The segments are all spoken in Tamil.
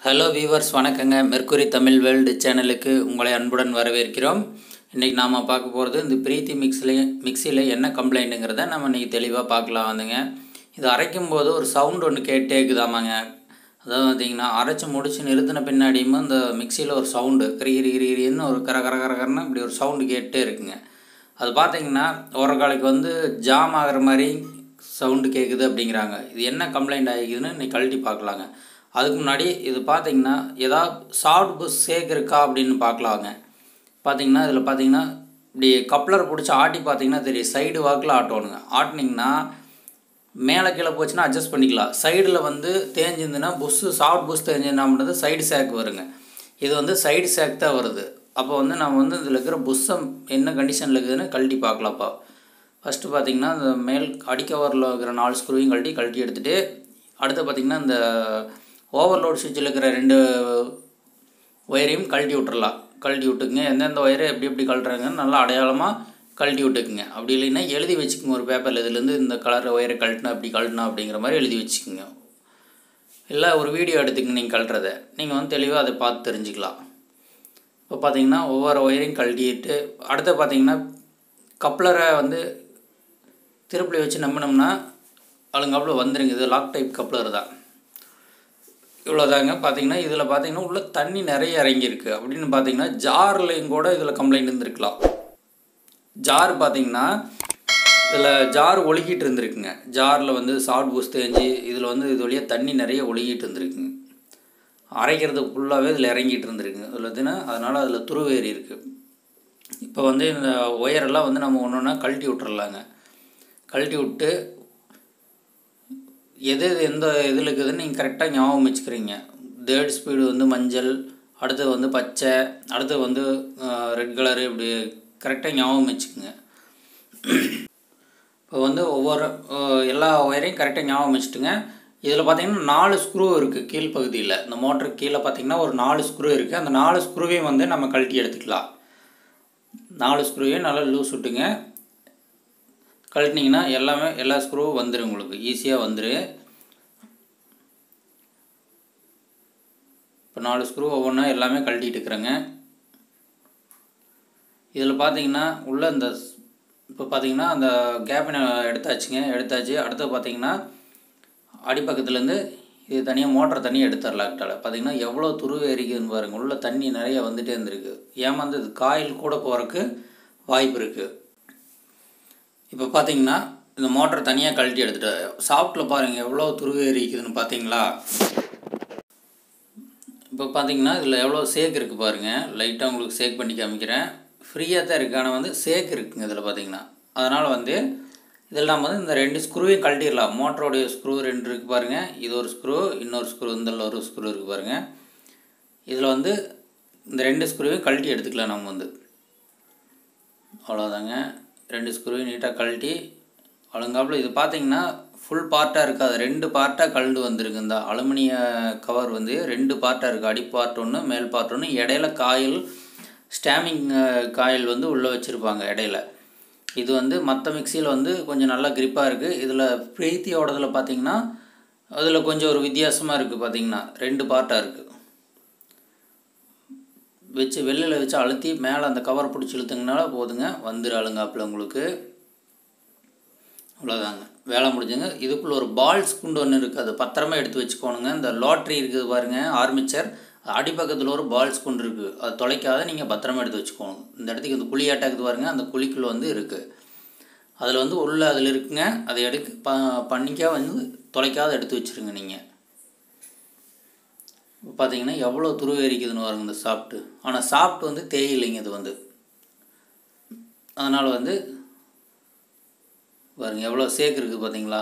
ஹலோ வீவர்ஸ் வணக்கங்க மெர்க்குரி தமிழ் வேர்ல்டு சேனலுக்கு உங்களை அன்புடன் வரவேற்கிறோம் இன்றைக்கி நாம் பார்க்க போகிறது இந்த பிரீத்தி மிக்ஸில் மிக்சியில் என்ன கம்ப்ளைண்ட்டுங்கிறத நம்ம இன்றைக்கி தெளிவாக பார்க்கலாம் வந்துங்க இது அரைக்கும் போது ஒரு சவுண்ட் ஒன்று கேட்டே இருக்குதாமாங்க அதாவது பார்த்தீங்கன்னா அரைச்சி முடிச்சு நிறுத்தின பின்னாடியும் இந்த மிக்சியில் ஒரு சவுண்டு கிரி கிரி கிரி கிரின்னு ஒரு கர கர கரகரன்னு இப்படி ஒரு சவுண்டு கேட்டே இருக்குங்க அது பார்த்தீங்கன்னா ஒரு காலைக்கு வந்து ஜாம் ஆகிற மாதிரி சவுண்டு கேட்குது அப்படிங்கிறாங்க இது என்ன கம்ப்ளைண்ட் ஆகிக்குதுன்னு இன்னைக்கு கழட்டி பார்க்கலாங்க அதுக்கு முன்னாடி இது பார்த்தீங்கன்னா ஏதாவது சாஃப்ட் புஷ் சேக் இருக்கா அப்படின்னு பார்க்கலாங்க பார்த்தீங்கன்னா இதில் பார்த்தீங்கன்னா இப்படி கப்ளர் பிடிச்சி ஆட்டி பார்த்தீங்கன்னா தெரியும் சைடு வாக்கில் ஆட்டணுங்க ஆட்டினீங்கன்னா மேலே கீழே போச்சுன்னா அட்ஜஸ்ட் பண்ணிக்கலாம் சைடில் வந்து தேஞ்சிருந்துன்னா புஷ்ஷு சாஃப்ட் புஷ் தேஞ்சிருந்தாம்ன்றது சைடு சேக் வருங்க இது வந்து சைடு சேக் தான் வருது அப்போ வந்து நம்ம வந்து இதில் இருக்கிற புஷ்ஷை என்ன கண்டிஷனில் இருக்குதுன்னு கழட்டி பார்க்கலாம்ப்பா ஃபஸ்ட்டு பார்த்தீங்கன்னா இந்த மேல் அடிக்கவரில் இருக்கிற நாலு ஸ்க்ரூவையும் கழட்டி கழட்டி எடுத்துகிட்டு அடுத்து பார்த்திங்கன்னா இந்த ஓவர்லோட் சுவிட்சில் இருக்கிற ரெண்டு ஒயரையும் கழட்டி விட்டுறலாம் கழட்டி விட்டுக்குங்க எந்தெந்த ஒயரை எப்படி எப்படி கழட்டுறாங்கன்னு நல்லா அடையாளமாக கழட்டி விட்டுக்குங்க அப்படி இல்லைன்னா எழுதி வச்சுக்கோங்க ஒரு பேப்பரில் இதுலேருந்து இந்த கலர் ஒயரை கழட்டினா அப்படி கழட்டினா அப்படிங்கிற மாதிரி எழுதி வச்சுக்கோங்க இல்லை ஒரு வீடியோ எடுத்துக்கங்க நீங்கள் கழட்டுறத நீங்கள் வந்து தெளிவாக அதை பார்த்து தெரிஞ்சுக்கலாம் இப்போ பார்த்தீங்கன்னா ஒவ்வொரு ஒயரையும் கழட்டிட்டு அடுத்து பார்த்தீங்கன்னா கப்ளரை வந்து திருப்பி வச்சு நம்பினோம்னா அழுங்காப்பில் வந்துருங்க இது லாக் டைப் கப்ளர் தான் இவ்வளோதாங்க பார்த்தீங்கன்னா இதில் பார்த்தீங்கன்னா உள்ள தண்ணி நிறைய இறங்கியிருக்கு அப்படின்னு பார்த்தீங்கன்னா ஜார்லையும் கூட இதில் கம்ப்ளைண்ட் இருந்திருக்கலாம் ஜார் பார்த்தீங்கன்னா இதில் ஜார் ஒழுகிட்டு இருந்திருக்குங்க ஜாரில் வந்து சாஃப்ட் பூஸ் தேஞ்சு இதில் வந்து இது வழியாக தண்ணி நிறைய ஒழுகிட்டு இருந்திருக்குங்க அரைக்கிறது ஃபுல்லாகவே இதில் இறங்கிட்டு இருந்திருக்குங்க இதில் பார்த்தீங்கன்னா அதனால் அதில் துருவேறி இருக்குது இப்போ வந்து இந்த ஒயரெல்லாம் வந்து நம்ம ஒன்று ஒன்றா கழட்டி விட்டுறலாங்க கழட்டி விட்டு எது எது எந்த இதில் இருக்குதுன்னு நீங்கள் கரெக்டாக ஞாபகம் வச்சுக்கிறீங்க தேர்ட் ஸ்பீடு வந்து மஞ்சள் அடுத்து வந்து பச்சை அடுத்து வந்து ரெட் கலரு இப்படி கரெக்டாக ஞாபகம் வச்சுக்கோங்க இப்போ வந்து ஒவ்வொரு எல்லா ஒயரையும் கரெக்டாக ஞாபகம் வச்சுட்டுங்க இதில் பார்த்தீங்கன்னா நாலு ஸ்க்ரூ இருக்குது கீழ்ப்பகுதியில் இந்த மோட்டருக்கு கீழே பார்த்தீங்கன்னா ஒரு நாலு ஸ்க்ரூ இருக்குது அந்த நாலு ஸ்க்ரூவையும் வந்து நம்ம கழட்டி எடுத்துக்கலாம் நாலு ஸ்க்ரூவையும் நல்லா லூஸ் விட்டுங்க கழட்டினீங்கன்னா எல்லாமே எல்லா ஸ்க்ரூவும் வந்துடும் உங்களுக்கு ஈஸியாக வந்துடும் இப்போ நாலு ஸ்க்ரூ ஒவ்வொன்றா எல்லாமே கழட்டிட்டு இருக்கிறேங்க இதில் பார்த்தீங்கன்னா உள்ள இந்த இப்போ பார்த்தீங்கன்னா அந்த கேப்பினை எடுத்தாச்சுங்க எடுத்தாச்சு அடுத்து பார்த்தீங்கன்னா அடிப்பக்கத்துலேருந்து இது தனியாக மோட்டர் தண்ணியை எடுத்துடலாக்கிட்டால பார்த்தீங்கன்னா எவ்வளோ துருவு எரிக்குதுன்னு பாருங்கள் உள்ள தண்ணி நிறைய வந்துகிட்டே இருந்திருக்கு ஏமாந்து இது காயில் கூட போகிறதுக்கு வாய்ப்பு இருக்குது இப்போ பார்த்தீங்கன்னா இந்த மோட்டர் தனியாக கழட்டி எடுத்துகிட்டு சாஃப்ட்டில் பாருங்கள் எவ்வளோ துருவு எரிக்குதுன்னு பார்த்தீங்களா இப்போ பார்த்தீங்கன்னா இதில் எவ்வளோ சேக் இருக்குது பாருங்கள் லைட்டாக உங்களுக்கு சேக் பண்ணி காமிக்கிறேன் ஃப்ரீயாக தான் இருக்குது ஆனால் வந்து சேக் இருக்குங்க இதில் பார்த்தீங்கன்னா அதனால் வந்து இதில் நம்ம வந்து இந்த ரெண்டு ஸ்க்ரூவையும் கழட்டிடலாம் மோட்டரோடைய ஸ்க்ரூ ரெண்டு இருக்குது பாருங்கள் இது ஒரு ஸ்க்ரூ இன்னொரு ஸ்க்ரூ இந்த ஒரு ஸ்க்ரூ இருக்குது பாருங்கள் இதில் வந்து இந்த ரெண்டு ஸ்க்ரூவையும் கழட்டி எடுத்துக்கலாம் நம்ம வந்து அவ்வளோதாங்க ரெண்டு ஸ்க்ரூவையும் நீட்டாக கழட்டி அழுங்காப்பில் இது பார்த்தீங்கன்னா ஃபுல் பார்ட்டாக இருக்காது ரெண்டு பார்ட்டாக கழண்டு வந்திருக்கு இந்த அலுமினிய கவர் வந்து ரெண்டு பார்ட்டாக இருக்குது அடி பார்ட் ஒன்று மேல் பார்ட் ஒன்று இடையில காயில் ஸ்டாமிங் காயில் வந்து உள்ளே வச்சுருப்பாங்க இடையில இது வந்து மற்ற மிக்சியில் வந்து கொஞ்சம் நல்லா கிரிப்பாக இருக்குது இதில் பிரீத்தியோடதில் பார்த்தீங்கன்னா அதில் கொஞ்சம் ஒரு வித்தியாசமாக இருக்குது பார்த்தீங்கன்னா ரெண்டு பார்ட்டாக இருக்குது வச்சு வெளியில் வச்சு அழுத்தி மேலே அந்த கவர் பிடிச்சி இழுத்துங்கனால போதுங்க வந்துரு அழுங்காப்பில் உங்களுக்கு அவ்வளோதாங்க வேலை முடிஞ்சுங்க இதுக்குள்ளே ஒரு பால்ஸ் குண்டு ஒன்று இருக்குது அது பத்திரமா எடுத்து வச்சுக்கோணுங்க இந்த லாட்ரி இருக்குது பாருங்கள் ஆர்மிச்சர் அடிப்பக்கத்தில் ஒரு பால்ஸ் குண்டு இருக்குது அது தொலைக்காத நீங்கள் பத்திரமா எடுத்து வச்சுக்கோணும் இந்த இடத்துக்கு இந்த குழி ஆட்டாக்குது பாருங்கள் அந்த குழிக்குள்ளே வந்து இருக்குது அதில் வந்து உள்ள அதில் இருக்குங்க அதை எடுக்க ப பண்ணிக்கா வந்து தொலைக்காத எடுத்து வச்சுருங்க நீங்கள் இப்போ பார்த்தீங்கன்னா எவ்வளோ துருவு எரிக்குதுன்னு பாருங்க இந்த சாப்பிட்டு ஆனால் சாப்பிட்டு வந்து தேயில்லைங்க இது வந்து அதனால் வந்து பாருங்க எவ்வளோ சேக்கு இருக்குது பார்த்தீங்களா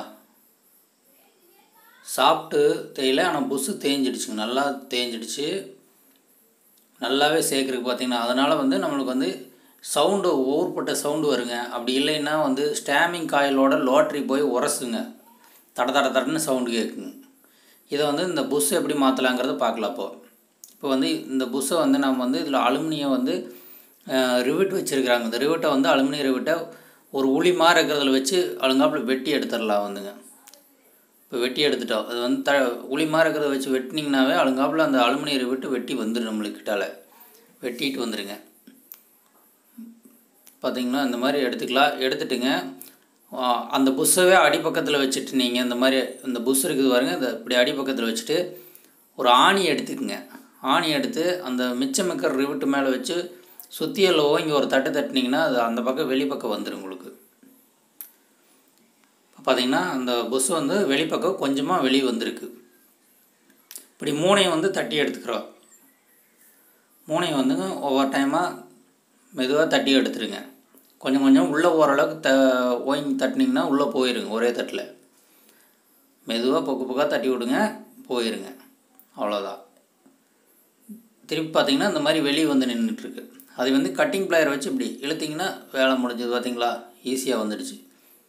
சாப்பிட்டு தேயில ஆனால் புஸ்ஸு தேஞ்சிடுச்சுங்க நல்லா தேஞ்சிடுச்சு நல்லாவே சேக்கிருக்கு பார்த்தீங்கன்னா அதனால் வந்து நம்மளுக்கு வந்து சவுண்டு ஊர்பட்ட சவுண்டு வருங்க அப்படி இல்லைன்னா வந்து ஸ்டாமிங் காயிலோட லோட்ரி போய் உரசுங்க தட தட தடன்னு சவுண்டு கேட்குங்க இதை வந்து இந்த புஷ் எப்படி மாற்றலாங்கிறத பார்க்கலாம் இப்போ இப்போ வந்து இந்த புஷ்ஷை வந்து நம்ம வந்து இதில் அலுமினியம் வந்து ரிவிட் வச்சுருக்குறாங்க இந்த ரிவிட்டை வந்து அலுமினியம் ரிவிட்டை ஒரு உளி மாதிரி இருக்கிறதுல வச்சு அழுங்காப்பில் வெட்டி எடுத்துடலாம் வந்துங்க இப்போ வெட்டி எடுத்துட்டோம் அது வந்து த உளிமா இருக்கிறத வச்சு வெட்டினீங்கனாவே அழுங்காப்புல அந்த அலுமினியரை விட்டு வெட்டி வந்துடும் நம்மளுக்கிட்டால வெட்டிட்டு வந்துடுங்க பார்த்தீங்கன்னா இந்த மாதிரி எடுத்துக்கலாம் எடுத்துட்டுங்க ஆ, அந்த புஷ்ஷவே அடிப்பக்கத்தில் வச்சுட்டு நீங்கள் இந்த மாதிரி இந்த புஷ் இருக்குது பாருங்க இந்த இப்படி அடிப்பக்கத்தில் வச்சுட்டு ஒரு ஆணி எடுத்துக்குங்க ஆணி எடுத்து அந்த மிச்சம் மிக்க ரிவிட்டு மேலே வச்சு சுத்தியல்ல ஓங்கி ஒரு தட்டு தட்டினீங்கன்னா அது அந்த பக்கம் வெளிப்பக்கம் வந்துடும் உங்களுக்கு பார்த்தீங்கன்னா அந்த புஷ் வந்து வெளிப்பக்கம் கொஞ்சமாக வெளியே வந்திருக்கு இப்படி மூணையும் வந்து தட்டி எடுத்துக்கிறோம் மூணையும் வந்துங்க ஒவ்வொரு டைமாக மெதுவாக தட்டி எடுத்துருங்க கொஞ்சம் கொஞ்சம் உள்ளே ஓரளவுக்கு த ஓங்கி தட்டினீங்கன்னா உள்ளே போயிருங்க ஒரே தட்டில் மெதுவாக பொக்கு பொக்காக தட்டி விடுங்க போயிருங்க அவ்வளோதான் திருப்பி பார்த்தீங்கன்னா இந்த மாதிரி வெளியே வந்து நின்றுட்டுருக்கு அது வந்து கட்டிங் பிளேயர் வச்சு இப்படி இழுத்தீங்கன்னா வேலை முடிஞ்சது பார்த்தீங்களா ஈஸியாக வந்துடுச்சு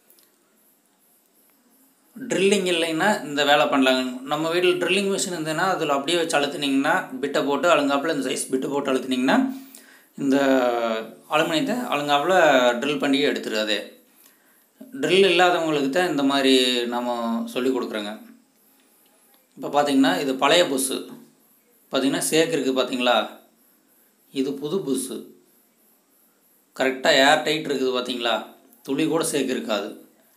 ட்ரில்லிங் இல்லைன்னா இந்த வேலை பண்ணலாங்க நம்ம வீட்டில் ட்ரில்லிங் மிஷின் இருந்ததுன்னா அதில் அப்படியே வச்சு அழுத்துனீங்கன்னா பிட்டை போட்டு அழுங்காப்புல இந்த சைஸ் பிட்டு போட்டு அழுத்துனீங்கன்னா இந்த அலுமினியத்தை அழுங்காப்புல ட்ரில் பண்ணி எடுத்துரு அதே ட்ரில் இல்லாதவங்களுக்கு தான் இந்த மாதிரி நம்ம சொல்லி கொடுக்குறோங்க இப்போ பார்த்தீங்கன்னா இது பழைய புஸ்ஸு பார்த்தீங்கன்னா சேக் இருக்குது பார்த்தீங்களா இது புது புஸ்ஸு கரெக்டாக ஏர் டைட் இருக்குது பார்த்தீங்களா துளி கூட சேக் இருக்காது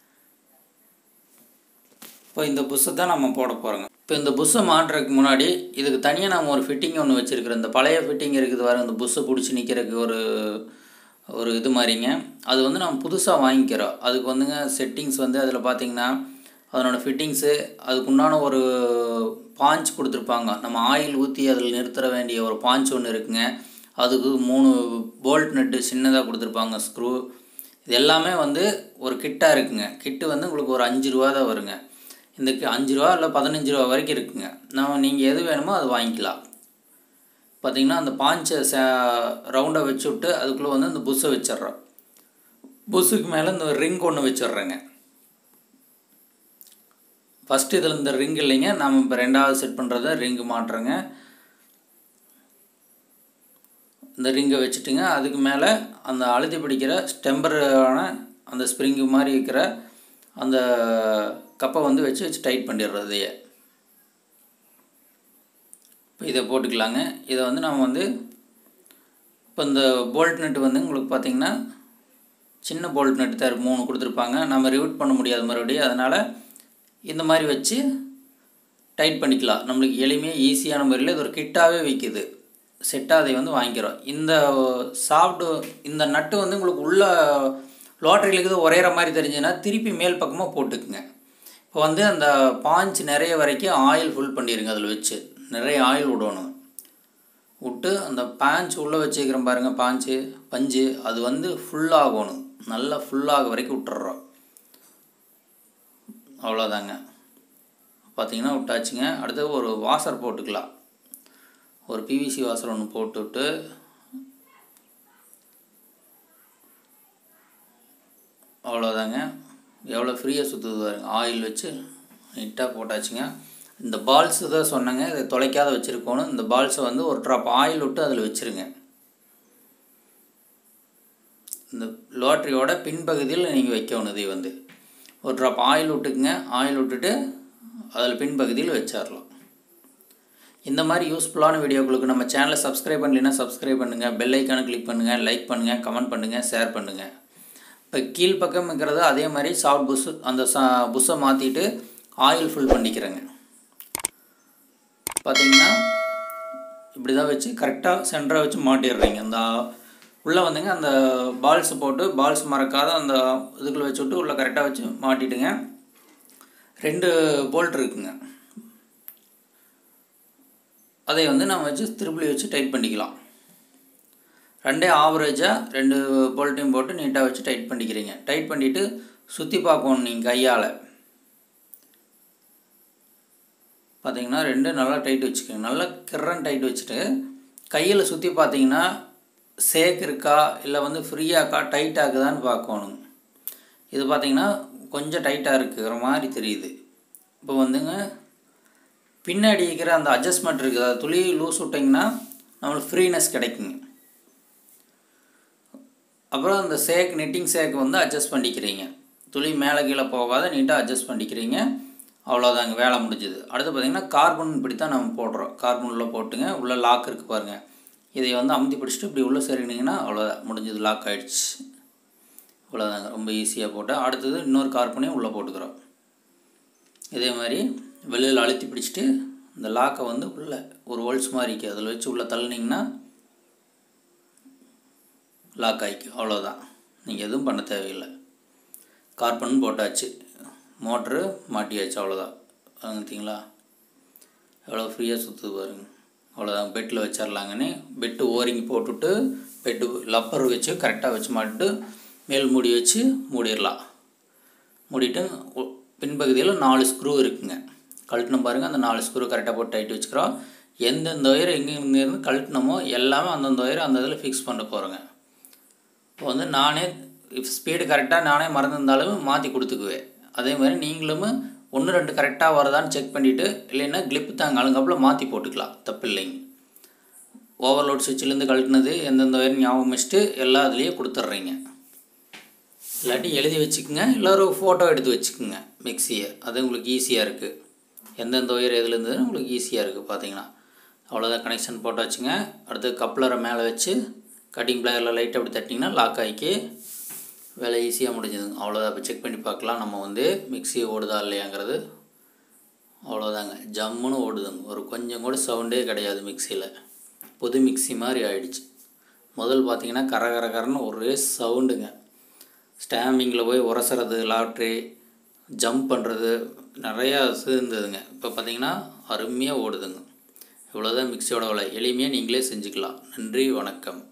இப்போ இந்த புஷ்ஷை தான் நம்ம போட போகிறோங்க இப்போ இந்த புஷ்ஷை மாட்டுறதுக்கு முன்னாடி இதுக்கு தனியாக நம்ம ஒரு ஃபிட்டிங் ஒன்று வச்சுருக்கிறோம் இந்த பழைய ஃபிட்டிங் இருக்குது வர இந்த புஷ்ஷை பிடிச்சி நிற்கிறதுக்கு ஒரு ஒரு இது மாதிரிங்க அது வந்து நம்ம புதுசாக வாங்கிக்கிறோம் அதுக்கு வந்துங்க செட்டிங்ஸ் வந்து அதில் பார்த்தீங்கன்னா அதனோட ஃபிட்டிங்ஸு அதுக்குண்டான ஒரு பாஞ்ச் கொடுத்துருப்பாங்க நம்ம ஆயில் ஊற்றி அதில் நிறுத்த வேண்டிய ஒரு பாஞ்ச் ஒன்று இருக்குங்க அதுக்கு மூணு போல்ட் நட்டு சின்னதாக கொடுத்துருப்பாங்க ஸ்க்ரூ இது எல்லாமே வந்து ஒரு கிட்டாக இருக்குங்க கிட்டு வந்து உங்களுக்கு ஒரு அஞ்சு ரூபா தான் வருங்க இந்த கி- அஞ்சு ரூபா இல்லை பதினஞ்சு ரூபா வரைக்கும் இருக்குங்க நம்ம நீங்கள் எது வேணுமோ அது வாங்கிக்கலாம் பார்த்தீங்கன்னா அந்த பாஞ்சை ச ரவுண்டாக வச்சு விட்டு அதுக்குள்ளே வந்து இந்த புஷ்ஷை வச்சிடுறோம் புஷ்ஷுக்கு மேலே இந்த ரிங் ஒன்று வச்சிடுறேங்க ஃபஸ்ட்டு இதில் இந்த ரிங் இல்லைங்க நாம் இப்போ ரெண்டாவது செட் பண்ணுறத ரிங்கு மாட்டுறோங்க இந்த ரிங்கை வச்சுட்டுங்க அதுக்கு மேலே அந்த அழுத்தி பிடிக்கிற ஸ்டெம்பரான அந்த ஸ்ப்ரிங்கு மாதிரி இருக்கிற அந்த கப்பை வந்து வச்சு வச்சு டைட் பண்ணிடுறது இதையே இப்போ இதை போட்டுக்கலாங்க இதை வந்து நம்ம வந்து இப்போ இந்த போல்ட் நட்டு வந்து உங்களுக்கு பார்த்தீங்கன்னா சின்ன போல்ட் நட்டு தான் மூணு கொடுத்துருப்பாங்க நம்ம ரிவூட் பண்ண முடியாது மறுபடியும் அதனால் இந்த மாதிரி வச்சு டைட் பண்ணிக்கலாம் நம்மளுக்கு எளிமையாக ஈஸியான முறையில் இது ஒரு கிட்டாகவே விற்கிது செட்டாக அதை வந்து வாங்கிக்கிறோம் இந்த சாஃப்டு இந்த நட்டு வந்து உங்களுக்கு உள்ள லோட்டரியில் இருக்குது உரையிற மாதிரி தெரிஞ்சுன்னா திருப்பி மேல் பக்கமாக போட்டுக்குங்க இப்போ வந்து அந்த பாஞ்ச் நிறைய வரைக்கும் ஆயில் ஃபுல் பண்ணிடுங்க அதில் வச்சு நிறைய ஆயில் விடணும் விட்டு அந்த பாஞ்ச் உள்ளே வச்சுக்கிறோம் பாருங்கள் பாஞ்சு பஞ்சு அது வந்து ஃபுல்லாகணும் நல்லா ஃபுல்லாக வரைக்கும் விட்டுறோம் அவ்வளோதாங்க பார்த்தீங்கன்னா விட்டாச்சுங்க அடுத்து ஒரு வாசர் போட்டுக்கலாம் ஒரு பிவிசி வாசர் ஒன்று போட்டுவிட்டு அவ்வளோதாங்க எவ்வளோ ஃப்ரீயாக சுற்றுது பாருங்க ஆயில் வச்சு நீட்டாக போட்டாச்சுங்க இந்த பால்ஸு தான் சொன்னேங்க இதை தொலைக்காத வச்சுருக்கணும் இந்த பால்ஸை வந்து ஒரு ட்ராப் ஆயில் விட்டு அதில் வச்சுருங்க இந்த லோட்டரியோட பின்பகுதியில் நீங்கள் வைக்கணும் இதை வந்து ஒரு ட்ராப் ஆயில் விட்டுக்குங்க ஆயில் விட்டுட்டு அதில் பின்பகுதியில் வச்சிடலாம் இந்த மாதிரி யூஸ்ஃபுல்லான வீடியோக்களுக்கு நம்ம சேனலை சப்ஸ்கிரைப் பண்ணலைன்னா சப்ஸ்கிரைப் பண்ணுங்கள் பெல் ஐக்கானை கிளிக் பண்ணுங்கள் லைக் பண்ணுங்கள் கமெண்ட் பண்ணுங்கள் ஷேர் பண்ணுங்கள் இப்போ கீழ்ப்பக்கம் இருக்கிறது அதே மாதிரி சாஃப்ட் புஷ்ஷு அந்த சா புஷ்ஷை மாற்றிட்டு ஆயில் ஃபுல் பண்ணிக்கிறேங்க பார்த்தீங்கன்னா இப்படி தான் வச்சு கரெக்டாக சென்டராக வச்சு மாட்டிடுறீங்க அந்த உள்ளே வந்துங்க அந்த பால்ஸ் போட்டு பால்ஸ் மறக்காத அந்த இதுக்குள்ளே வச்சு விட்டு உள்ளே கரெக்டாக வச்சு மாட்டிட்டுங்க ரெண்டு போல்ட் இருக்குங்க அதை வந்து நம்ம வச்சு திருப்பி வச்சு டைட் பண்ணிக்கலாம் ரெண்டே ஆவரேஜாக ரெண்டு போல்ட்டையும் போட்டு நீட்டாக வச்சு டைட் பண்ணிக்கிறீங்க டைட் பண்ணிவிட்டு சுற்றி பார்க்கணும் நீங்கள் கையால் பார்த்தீங்கன்னா ரெண்டு நல்லா டைட் வச்சுக்கோங்க நல்லா கிரன் டைட் வச்சுட்டு கையில் சுற்றி பார்த்தீங்கன்னா சேக் இருக்கா இல்லை வந்து ஃப்ரீயாக்கா டைட் ஆகுதான்னு பார்க்கணும் இது பார்த்தீங்கன்னா கொஞ்சம் டைட்டாக இருக்கிற மாதிரி தெரியுது இப்போ வந்துங்க பின்னாடி இருக்கிற அந்த அட்ஜஸ்ட்மெண்ட் இருக்குது அது துளி லூஸ் விட்டிங்கன்னா நம்மளுக்கு ஃப்ரீனஸ் கிடைக்குங்க அப்புறம் அந்த சேக் நெட்டிங் சேக் வந்து அட்ஜஸ்ட் பண்ணிக்கிறீங்க துளி மேலே கீழே போகாத நீட்டாக அட்ஜஸ்ட் பண்ணிக்கிறீங்க அவ்வளோதாங்க வேலை முடிஞ்சுது அடுத்து பார்த்திங்கன்னா கார்பன் இப்படி தான் நம்ம போடுறோம் கார்பன் உள்ளே போட்டுங்க உள்ளே லாக் இருக்குது பாருங்கள் இதை வந்து அமுத்தி பிடிச்சிட்டு இப்படி உள்ளே சரினிங்கன்னா அவ்வளோதான் முடிஞ்சது லாக் ஆகிடுச்சு இவ்வளோதாங்க ரொம்ப ஈஸியாக போட்டு அடுத்தது இன்னொரு கார்பனையும் உள்ளே போட்டுக்கிறோம் இதே மாதிரி வெளியில் அழுத்தி பிடிச்சிட்டு இந்த லாக்கை வந்து உள்ளே ஒரு ஹோல்ஸ் மாதிரி இருக்குது அதில் வச்சு உள்ளே தள்ளினீங்கன்னா லாக் ஆகிக்கும் அவ்வளோதான் நீங்கள் எதுவும் பண்ண தேவையில்லை கார்பன் போட்டாச்சு மோட்ரு மாட்டியாச்சு அவ்வளோதான் பார்த்தீங்களா எவ்வளோ ஃப்ரீயாக சுற்றுது பாருங்க அவ்வளோதான் பெட்டில் வச்சிடலாங்கன்னு பெட்டு ஓரிங் போட்டுவிட்டு பெட்டு லப்பர் வச்சு கரெக்டாக வச்சு மாட்டிட்டு மேல் மூடி வச்சு மூடிடலாம் மூடிட்டு பின்பகுதியில் நாலு ஸ்க்ரூ இருக்குங்க கழட்டினோம் பாருங்கள் அந்த நாலு ஸ்க்ரூ கரெக்டாக போட்டு டைட் வச்சுக்கிறோம் எந்தெந்த ஒயர் எங்கெங்கேருந்து கழட்டினமோ எல்லாமே அந்தந்த ஒயர் அந்த இதில் ஃபிக்ஸ் பண்ண போகிறோங்க இப்போ வந்து நானே ஸ்பீடு கரெக்டாக நானே மறந்துருந்தாலும் மாற்றி கொடுத்துக்குவேன் அதே மாதிரி நீங்களும் ஒன்று ரெண்டு கரெக்டாக வருதான்னு செக் பண்ணிவிட்டு இல்லைன்னா கிளிப்பு தாங்க அழுங்காப்பில் மாற்றி போட்டுக்கலாம் தப்பு இல்லைங்க ஓவர்லோட் சுவிட்சிலேருந்து கழட்டினது எந்தெந்த ஒயர் ஞாபகம் வச்சுட்டு எல்லா இதுலேயும் கொடுத்துட்றீங்க இல்லாட்டி எழுதி வச்சுக்கோங்க எல்லோரும் ஃபோட்டோ எடுத்து வச்சுக்கோங்க மிக்சியை அது உங்களுக்கு ஈஸியாக இருக்குது எந்தெந்த ஒயர் எதில் இருந்ததுன்னு உங்களுக்கு ஈஸியாக இருக்குது பார்த்தீங்கன்னா அவ்வளோதான் கனெக்ஷன் போட்டாச்சுங்க அடுத்து கப்ளரை மேலே வச்சு கட்டிங் பிளேயரில் லைட் அப்படி தட்டிங்கன்னா லாக் ஆகிக்கி வேலை ஈஸியாக முடிஞ்சதுங்க அவ்வளோதான் இப்போ செக் பண்ணி பார்க்கலாம் நம்ம வந்து மிக்சி ஓடுதா இல்லையாங்கிறது அவ்வளோதாங்க ஜம்முன்னு ஓடுதுங்க ஒரு கொஞ்சம் கூட சவுண்டே கிடையாது மிக்சியில் புது மிக்சி மாதிரி ஆயிடுச்சு முதல் பார்த்தீங்கன்னா கர கர கரன்னு ஒரே சவுண்டுங்க ஸ்டாம்பிங்கில் போய் உரசுறது லாட்ரி ஜம்ப் பண்ணுறது நிறையா இருந்ததுங்க இப்போ பார்த்தீங்கன்னா அருமையாக ஓடுதுங்க இவ்வளோதான் மிக்சியோட விலை எளிமையாக நீங்களே செஞ்சுக்கலாம் நன்றி வணக்கம்